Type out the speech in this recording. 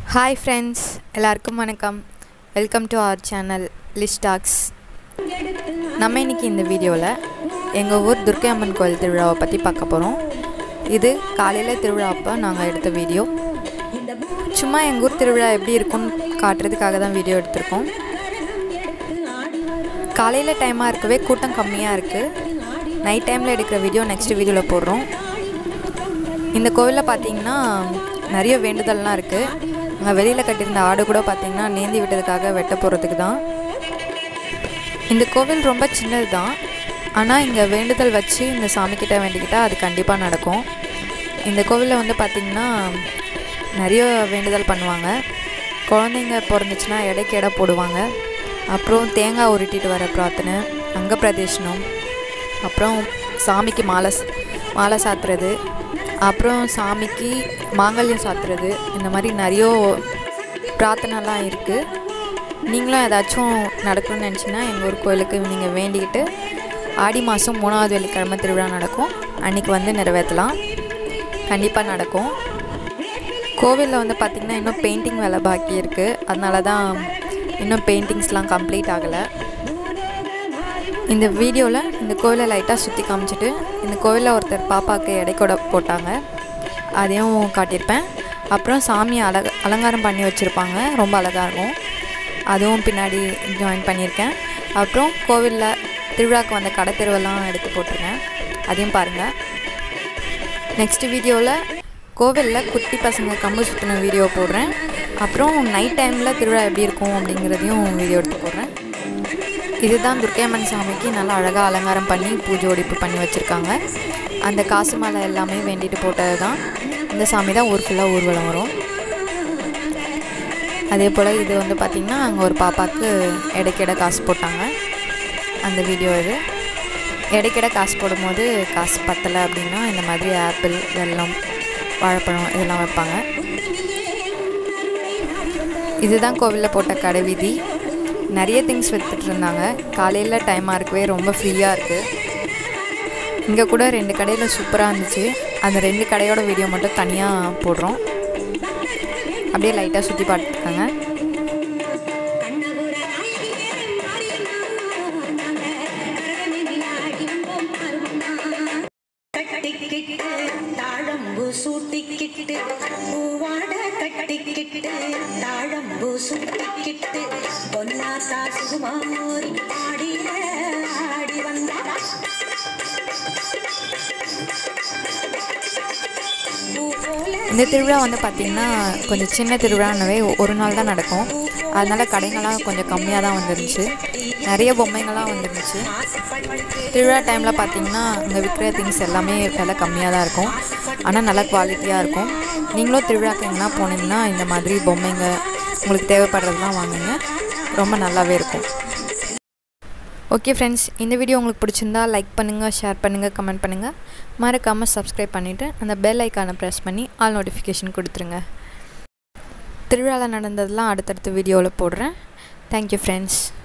hi friends எல்லாருக்கும் வணக்கம் welcome to our channel லிஸ்டாக்ஸ் நம்ம இன்னைக்கு இந்த வீடியோவில் எங்கள் ஊர் துர்க்கை அம்மன் கோயில் திருவிழாவை பற்றி பார்க்க போகிறோம் இது காலையில் திருவிழா அப்போ நாங்கள் எடுத்த வீடியோ சும்மா எங்கள் ஊர் திருவிழா எப்படி இருக்கும்னு காட்டுறதுக்காக தான் வீடியோ எடுத்திருக்கோம் காலையில் டைமாக இருக்கவே கூட்டம் கம்மியாக இருக்குது நைட் டைமில் எடுக்கிற வீடியோ நெக்ஸ்ட் வீடியோவில் போடுறோம் இந்த கோவிலில் பார்த்தீங்கன்னா நிறைய வேண்டுதல்லாம் இருக்குது அங்கே வெளியில் கட்டியிருந்த ஆடு கூட பார்த்தீங்கன்னா நேந்தி விட்டதுக்காக வெட்ட போகிறதுக்கு தான் இந்த கோவில் ரொம்ப சின்னது தான் ஆனால் இங்கே வேண்டுதல் வச்சு இந்த சாமிக்கிட்ட வேண்டிக்கிட்டால் அது கண்டிப்பாக நடக்கும் இந்த கோவிலில் வந்து பார்த்திங்கன்னா நிறைய வேண்டுதல் பண்ணுவாங்க குழந்தைங்க பிறந்துச்சுன்னா எடைக்கு எடை போடுவாங்க அப்புறம் தேங்காய் உருட்டிட்டு வர பிரார்த்தனை அங்க பிரதேசனம் அப்புறம் சாமிக்கு மாலை ஸ்- மாலை சாத்துறது அப்புறம் சாமிக்கு மாங்கல்யம் சாத்துறது இந்த மாதிரி நிறைய பிரார்த்தனைலாம் இருக்குது நீங்களும் ஏதாச்சும் நடக்கணும்னு நினச்சிங்கன்னா எங்கள் ஊர் கோயிலுக்கு நீங்கள் வேண்டிக்கிட்டு ஆடி மாதம் மூணாவது வெள்ளிக்கிழமை திருவிழா நடக்கும் அன்றைக்கி வந்து நிறைவேற்றலாம் கண்டிப்பாக நடக்கும் கோவிலில் வந்து பார்த்திங்கன்னா இன்னும் பெயிண்டிங் வேலை பாக்கி இருக்குது அதனால தான் இன்னும் பெயிண்டிங்ஸ்லாம் கம்ப்ளீட் ஆகலை இந்த வீடியோவில் இந்த கோவிலை லைட்டாக சுற்றி காமிச்சிட்டு இந்த கோவிலில் ஒருத்தர் பாப்பாவுக்கு எடைக்கூட போட்டாங்க அதையும் காட்டியிருப்பேன் அப்புறம் சாமியை அலக அலங்காரம் பண்ணி வச்சுருப்பாங்க ரொம்ப அழகாக இருக்கும் அதுவும் பின்னாடி ஜாயின் பண்ணியிருக்கேன் அப்புறம் கோவிலில் திருவிழாக்கு வந்த கடை தெருவெல்லாம் எடுத்து போட்டிருக்கேன் அதையும் பாருங்கள் நெக்ஸ்ட் வீடியோவில் கோவிலில் குட்டி பசங்க கம்பு சுற்றின வீடியோ போடுறேன் அப்புறம் நைட் டைமில் திருவிழா எப்படி இருக்கும் அப்படிங்கிறதையும் வீடியோ எடுத்து போடுறேன் இதுதான் துர்க்கையம்மன் சாமிக்கு நல்லா அழகாக அலங்காரம் பண்ணி பூஜை ஒடிப்பு பண்ணி வச்சுருக்காங்க அந்த காசு மாலை எல்லாமே வேண்டிட்டு போட்டது தான் இந்த சாமி தான் ஊர் ஃபுல்லாக ஊர்வலம் வரும் அதே போல் இது வந்து பார்த்திங்கன்னா அங்கே ஒரு பாப்பாவுக்கு இடைக்கிட காசு போட்டாங்க அந்த வீடியோ இது இடைக்கிட காசு போடும்போது காசு பத்தலை அப்படின்னா இந்த மாதிரி ஆப்பிள் வெல்லம் வாழைப்பழம் இதெல்லாம் வைப்பாங்க இதுதான் கோவிலில் போட்ட கடை வீதி நிறைய திங்ஸ் வித்துட்டு இருந்தாங்க காலையில் டைமாக இருக்கவே ரொம்ப ஃப்ரீயாக இருக்குது இங்கே கூட ரெண்டு கடையில் சூப்பராக இருந்துச்சு அந்த ரெண்டு கடையோட வீடியோ மட்டும் தனியாக போடுறோம் அப்படியே லைட்டாக சுற்றி பார்த்துருக்காங்க கட்டிக்கிட்டு தாழம்பு சூட்டிக்கிட்டு பூவாட கட்டிக்கிட்டு தாழம்பு சூட்டிக்கிட்டு பொன்னாசா சுகுமாரி ஆடிய ஆடி வந்தா பூ போல இந்த திருவிழா வந்து பார்த்திங்கன்னா கொஞ்சம் சின்ன திருவிழானவே ஒரு நாள் தான் நடக்கும் அதனால் கடைங்கள்லாம் கொஞ்சம் கம்மியாக தான் வந்துருந்துச்சு நிறைய பொம்மைங்கள்லாம் வந்துருந்துச்சு திருவிழா டைமில் பார்த்தீங்கன்னா இங்கே விற்கிற திங்ஸ் எல்லாமே விலை கம்மியாக தான் இருக்கும் ஆனால் நல்லா குவாலிட்டியாக இருக்கும் நீங்களும் திருவிழாக்கு எங்கன்னா போனீங்கன்னா இந்த மாதிரி பொம்மைங்க உங்களுக்கு தேவைப்படுறதெல்லாம் வாங்குங்க ரொம்ப நல்லாவே இருக்கும் ஓகே ஃப்ரெண்ட்ஸ் இந்த வீடியோ உங்களுக்கு பிடிச்சிருந்தா லைக் பண்ணுங்கள் ஷேர் பண்ணுங்கள் கமெண்ட் பண்ணுங்கள் மறக்காமல் சப்ஸ்கிரைப் பண்ணிவிட்டு அந்த பெல் ஐக்கானை ப்ரெஸ் பண்ணி ஆல் நோட்டிஃபிகேஷன் கொடுத்துருங்க திருவிழாவில் நடந்ததெல்லாம் அடுத்தடுத்த வீடியோவில் போடுறேன் தேங்க்யூ ஃப்ரெண்ட்ஸ்